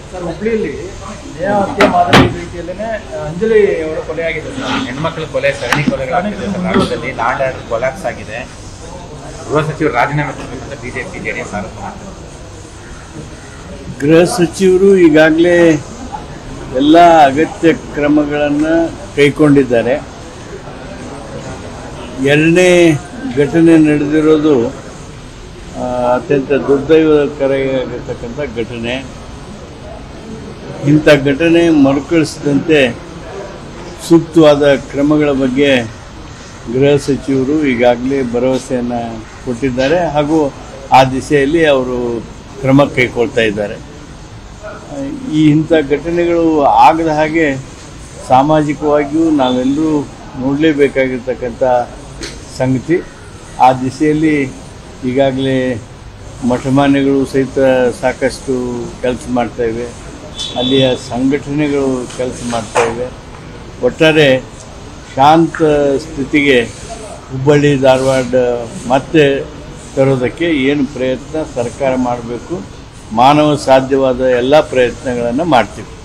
sir ಹುಬ್ಳಿಯಲ್ಲಿ Neha ಹತ್ಯೆ ಮಾದರಿ ರೀತಿಯಲ್ಲೇ ಅಂಜಲಿ ಅವರು ಕೊಲೆಯಾಗಿದೆ ಸರ್ ಹೆಣ್ಮಕ್ಳ ಕೊಲೆ ಸರಣಿ ಕೊಲೆಗಳಾಗ್ತಿದೆ ಸರ್ ರಾಜ್ಯದಲ್ಲಿ ಲ್ಯಾಂಡ್ ಆರ್ಡರ್ ಕೊಲಾಪ್ಸ್ ಆಗಿದೆ ಗೃಹ ಸಚಿವರು ರಾಜೀನಾಮೆ ಕೊಡಬೇಕಂತ ಬಿಜೆಪಿ ಜೆ ಡಿ ಎಸ್ ಆರೋಪ ಮಾಡ್ತಾರೆ ಗೃಹ ಸಚಿವರು ಈಗಾಗಲೇ ಎಲ್ಲ ಅಗತ್ಯ ಕ್ರಮಗಳನ್ನು ಕೈಗೊಂಡಿದ್ದಾರೆ ಎರಡನೇ ಘಟನೆ ನಡೆದಿರೋದು ಆ, ಅತ್ಯಂತ ದುರ್ದೈವಕರಾಗಿರ್ತಕ್ಕಂಥ ಘಟನೆ ಇಂಥ ಘಟನೆ ಮರುಕಳಿಸಿದಂತೆ ಸೂಕ್ತವಾದ ಕ್ರಮಗಳ ಬಗ್ಗೆ ಗೃಹ ಸಚಿವರು ಈಗಾಗಲೇ ಭರವಸೆಯನ್ನು ಕೊಟ್ಟಿದ್ದಾರೆ ಹಾಗೂ ಆ ದಿಸೆಯಲ್ಲಿ ಅವರು ಕ್ರಮ ಕೈಗೊಳ್ತಾ ಇದ್ದಾರೆ ಈ ಇಂಥ ಘಟನೆಗಳು ಆಗದ ಹಾಗೆ ಸಾಮಾಜಿಕವಾಗಿಯೂ ನಾವೆಲ್ಲರೂ ನೋಡಲೇಬೇಕಾಗಿರ್ತಕ್ಕಂಥ ಸಂಗತಿ ಆ ದಿಸೆಯಲ್ಲಿ ಈಗಾಗಲೇ ಮಠಮಾನ್ಯಗಳು ಸಹಿತ ಸಾಕಷ್ಟು ಕೆಲಸ ಮಾಡ್ತಾ ಇವೆ ಅಲ್ಲಿಯ ಸಂಘಟನೆಗಳು ಕೆಲಸ ಮಾಡ್ತಾ ಇವೆ ಒಟ್ಟಾರೆ ಶಾಂತ ಸ್ಥಿತಿಗೆ ಹುಬ್ಬಳ್ಳಿ ಧಾರವಾಡ ಮತ್ತೆ ತರೋದಕ್ಕೆ ಏನು ಪ್ರಯತ್ನ ಸರ್ಕಾರ ಮಾಡಬೇಕು ಮಾನವ ಸಾಧ್ಯವಾದ ಎಲ್ಲ ಪ್ರಯತ್ನಗಳನ್ನು ಮಾಡ್ತೀವಿ